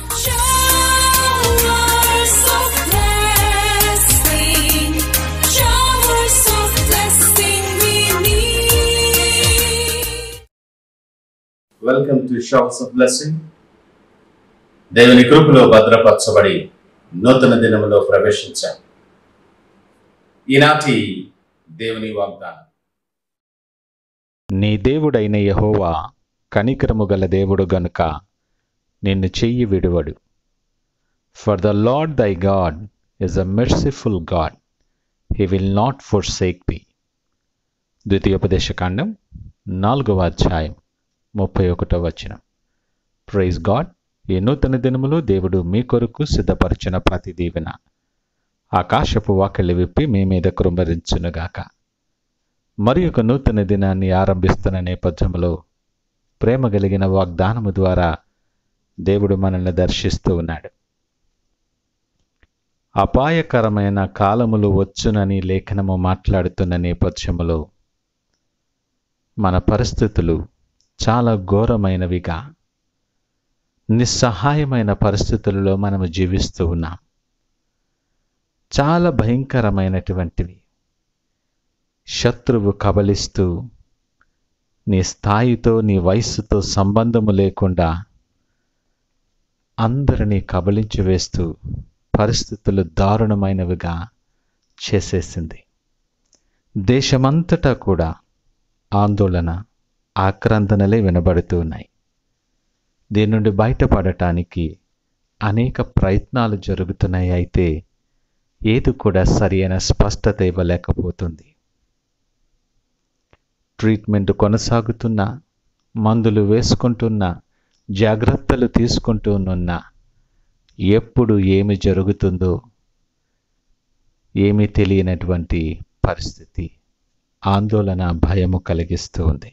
Showers of blessing, showers of blessing we need. Welcome to showers of blessing దేవుని కృపలో భద్రపరచబడి నూతన దినములో ప్రవేశించాం ఈనాటి దేవుని వాగ్దానం నీ దేవుడైన యెహోవా కనికరము గల దేవుడు గనుక నిన్ను చెయ్యి విడువడు for the Lord thy God is a merciful God he will not forsake thee ద్వితీయోపదేశకాండం నాలుగవ అధ్యాయం ముప్పై ఒకటో వచనం ప్రైజ్ గాడ్ ఈ నూతన దినములో దేవుడు మీ కొరకు సిద్ధపరిచిన ప్రతి దీవెన ఆకాశపు వాకిళ్ళు విప్పి మీ మీద కృంభరించునుగాక మరి ఒక నూతన దినాన్ని ఆరంభిస్తున్న నేపథ్యంలో ప్రేమ కలిగిన వాగ్దానము ద్వారా దేవుడు మనల్ని దర్శిస్తూ ఉన్నాడు అపాయకరమైన కాలములు వచ్చునని లేఖనము మాట్లాడుతున్న నేపథ్యములో మన పరిస్థితులు చాలా ఘోరమైనవిగా నిస్సహాయమైన పరిస్థితులలో మనము జీవిస్తూ ఉన్నాం చాలా భయంకరమైనటువంటివి శత్రువు కబలిస్తూ నీ స్థాయితో నీ వయస్సుతో సంబంధము లేకుండా అందరినీ కబలించి వేస్తూ పరిస్థితులు దారుణమైనవిగా చేసేసింది దేశమంతటా కూడా ఆందోళన ఆక్రందనలే వినబడుతూ ఉన్నాయి దీని నుండి బయటపడటానికి అనేక ప్రయత్నాలు జరుగుతున్నాయి అయితే ఏది కూడా సరి అయిన స్పష్టత ఇవ్వలేకపోతుంది ట్రీట్మెంట్ కొనసాగుతున్నా మందులు వేసుకుంటున్నా జాగ్రత్తలు తీసుకుంటూనున్నా ఎప్పుడు ఏమి జరుగుతుందో ఏమీ తెలియనటువంటి పరిస్థితి ఆందోళన భయము కలిగిస్తూ ఉంది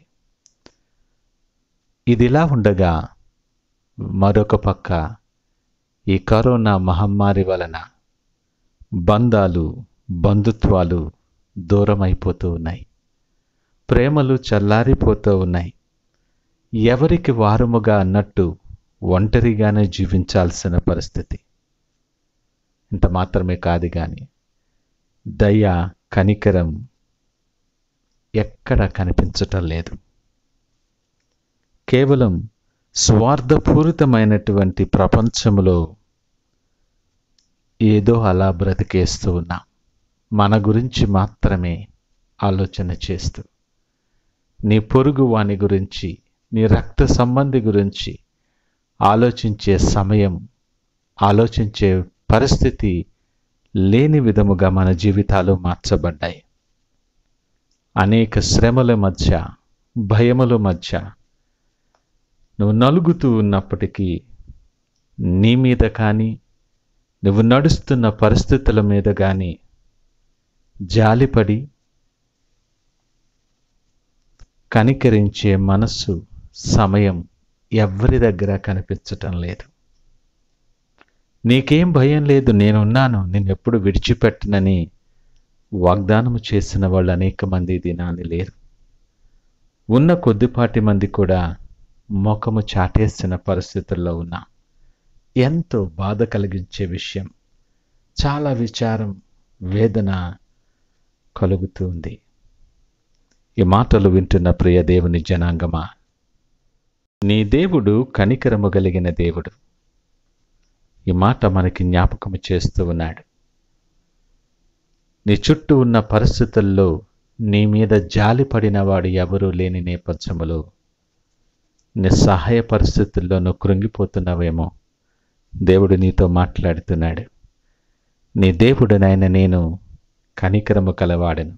ఇదిలా ఉండగా మరొక పక్క ఈ కరోనా మహమ్మారి వలన బంధాలు బంధుత్వాలు దూరమైపోతూ ఉన్నాయి ప్రేమలు చల్లారిపోతూ ఉన్నాయి ఎవరికి వారముగా అన్నట్టు ఒంటరిగానే జీవించాల్సిన పరిస్థితి ఇంత మాత్రమే కాదు కానీ దయ కనికరం ఎక్కడ కనిపించటం లేదు కేవలం స్వార్థపూరితమైనటువంటి ప్రపంచంలో ఏదో అలా బ్రతికేస్తూ ఉన్నాం మన గురించి మాత్రమే ఆలోచన చేస్తూ నీ పొరుగు వాని గురించి నీ రక్త సంబంధి గురించి ఆలోచించే సమయం ఆలోచించే పరిస్థితి లేని విధముగా మన జీవితాలు మార్చబడ్డాయి అనేక శ్రమల మధ్య భయముల మధ్య నువ్వు నలుగుతూ ఉన్నప్పటికీ నీ మీద కానీ నువ్వు నడుస్తున్న పరిస్థితుల మీద కానీ జాలిపడి కనికరించే మనస్సు సమయం ఎవ్వరి దగ్గర కనిపించటం లేదు నీకేం భయం లేదు నేనున్నాను నిన్నెప్పుడు విడిచిపెట్టనని వాగ్దానము చేసిన వాళ్ళు అనేక మంది దినాన్ని లేరు ఉన్న కొద్దిపాటి మంది కూడా మోకము చాటేసిన పరిస్థితుల్లో ఉన్నాం ఎంతో బాధ కలిగించే విషయం చాలా విచారం వేదన కలుగుతూ ఉంది ఈ మాటలు వింటున్న ప్రియ దేవుని జనాంగమా నీ దేవుడు కనికరము కలిగిన దేవుడు ఈ మాట మనకి జ్ఞాపకము చేస్తూ ఉన్నాడు నీ చుట్టూ ఉన్న పరిస్థితుల్లో నీ మీద జాలి పడినవాడు ఎవరూ లేని నేపథ్యములో నిస్సహాయ పరిస్థితుల్లో నువ్వు కృంగిపోతున్నావేమో దేవుడు నీతో మాట్లాడుతున్నాడు నీ దేవుడునైన నేను కనికరము కలవాడను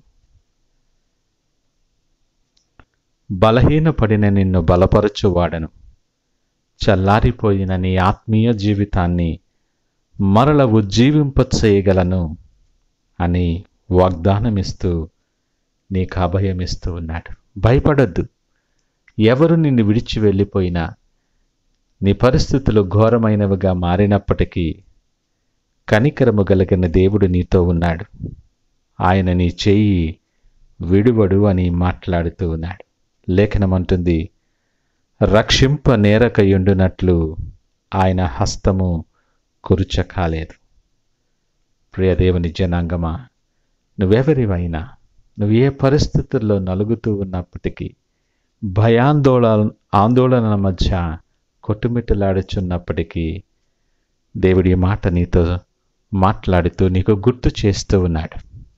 బలహీనపడిన నిన్ను బలపరచువాడను చల్లారిపోయిన నీ ఆత్మీయ జీవితాన్ని మరల ఉజ్జీవింపచేయగలను అని వాగ్దానమిస్తూ నీకు అభయమిస్తూ ఉన్నాడు భయపడొద్దు ఎవరు నిన్ను విడిచి వెళ్ళిపోయినా నీ పరిస్థితులు ఘోరమైనవిగా మారినప్పటికీ కనికరము కలిగిన దేవుడు నీతో ఉన్నాడు ఆయన నీ చేయి విడువడు అని మాట్లాడుతూ ఉన్నాడు లేఖనమంటుంది రక్షింప నేరకయుండునట్లు ఆయన హస్తము కురుచ కాలేదు ప్రియ దేవుని జనాంగమా నువ్వెవరివైనా నువ్వు ఏ పరిస్థితుల్లో నలుగుతూ ఉన్నప్పటికీ భయాందోళన ఆందోళన మధ్య కొట్టుమిట్టలాడుచున్నప్పటికీ దేవుడి మాట నీతో మాట్లాడుతూ నీకు గుర్తు చేస్తూ ఉన్నాడు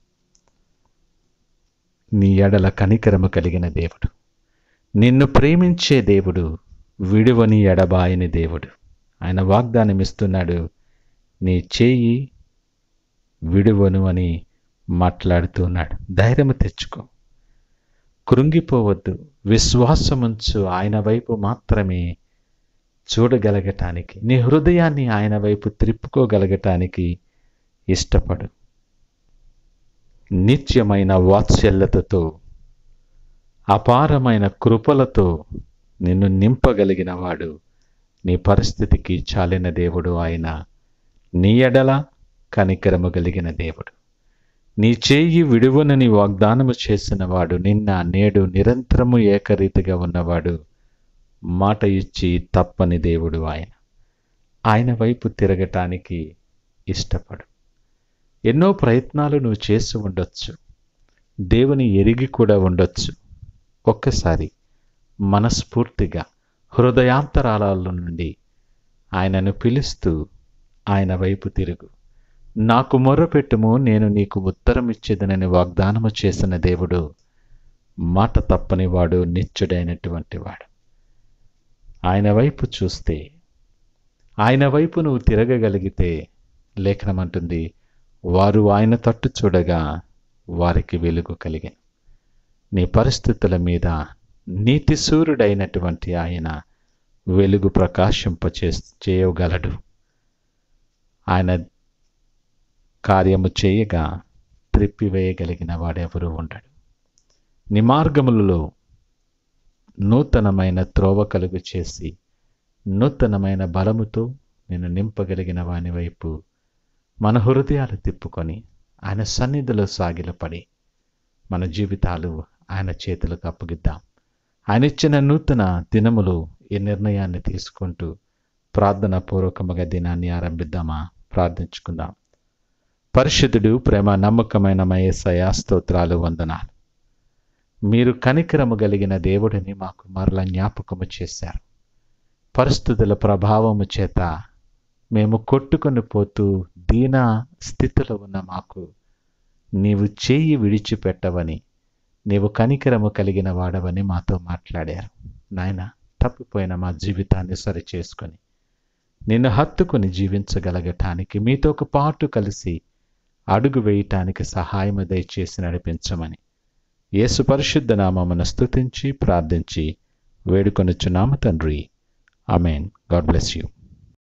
నీ ఎడల కనికరము కలిగిన దేవుడు నిన్ను ప్రేమించే దేవుడు విడువని ఎడబాయని దేవుడు ఆయన వాగ్దానం ఇస్తున్నాడు నీ చేయి విడువను అని మాట్లాడుతున్నాడు ధైర్యం తెచ్చుకో కృంగిపోవద్దు విశ్వాసముంచు ఆయన వైపు మాత్రమే చూడగలగటానికి నీ హృదయాన్ని ఆయన వైపు త్రిప్పుకోగలగటానికి ఇష్టపడు నిత్యమైన వాత్సల్యతతో అపారమైన కృపలతో నిన్ను నింపగలిగిన వాడు నీ పరిస్థితికి చాలిన దేవుడు ఆయన నీ ఎడల కనికరము కలిగిన దేవుడు నీ చేయి విడువనని వాగ్దానము చేసిన వాడు నిన్న నేడు నిరంతరము ఏకరీతిగా ఉన్నవాడు మాట ఇచ్చి తప్పని దేవుడు ఆయన ఆయన వైపు తిరగటానికి ఇష్టపడు ఎన్నో ప్రయత్నాలు నువ్వు చేసి ఉండొచ్చు దేవుని ఎరిగి కూడా ఉండొచ్చు ఒక్కసారి మనస్ఫూర్తిగా హృదయాంతరాల నుండి ఆయనను పిలుస్తూ ఆయన వైపు తిరుగు నాకు మొర్రపెట్టుము నేను నీకు ఉత్తరం ఇచ్చేదనని వాగ్దానము చేసిన దేవుడు మాట తప్పని వాడు నిత్యుడైనటువంటి వాడు ఆయన వైపు చూస్తే ఆయన వైపు నువ్వు తిరగగలిగితే లేఖనం అంటుంది వారు ఆయన తట్టు చూడగా వారికి వెలుగు కలిగాను నీ పరిస్థితుల మీద నీతి సూర్యుడైనటువంటి ఆయన వెలుగు ప్రకాశింపచే చేయగలడు ఆయన కార్యము చేయగా త్రిప్పివేయగలిగిన వాడెవరూ ఉండడు నీ మార్గములలో నూతనమైన త్రోవ కలుగు చేసి నూతనమైన బలముతో నేను నింపగలిగిన వాని వైపు మన హృదయాలు తిప్పుకొని ఆయన సన్నిధిలో సాగిలపడి మన జీవితాలు ఆయన చేతులకు అప్పగిద్దాం ఆయన ఇచ్చిన నూతన దినములు ఈ నిర్ణయాన్ని తీసుకుంటూ ప్రార్థన పూర్వకముగా దినాన్ని ఆరంభిద్దామా ప్రార్థించుకుందాం పరిశుద్ధుడు ప్రేమ నమ్మకమైన మయేసయ స్తోత్రాలు వందనాలు మీరు కనికరము కలిగిన దేవుడిని మాకు మరల జ్ఞాపకము చేశారు పరిస్థితుల ప్రభావము చేత మేము కొట్టుకొని పోతూ దీన స్థితిలో ఉన్న మాకు నీవు చేయి విడిచిపెట్టవని నీవు కనికరము కలిగిన వాడవని మాతో మాట్లాడారు నాయన తప్పిపోయిన మా జీవితాన్ని సరిచేసుకొని నిన్ను హత్తుకొని జీవించగలగటానికి మీతో ఒక పాటు కలిసి అడుగు వేయటానికి సహాయము దయచేసి నడిపించమని యేసు పరిశుద్ధ నామమును స్తుతించి ప్రార్థించి వేడుకొనుచున్నాము తండ్రి అమేన్ గాడ్ బ్లెస్ యూ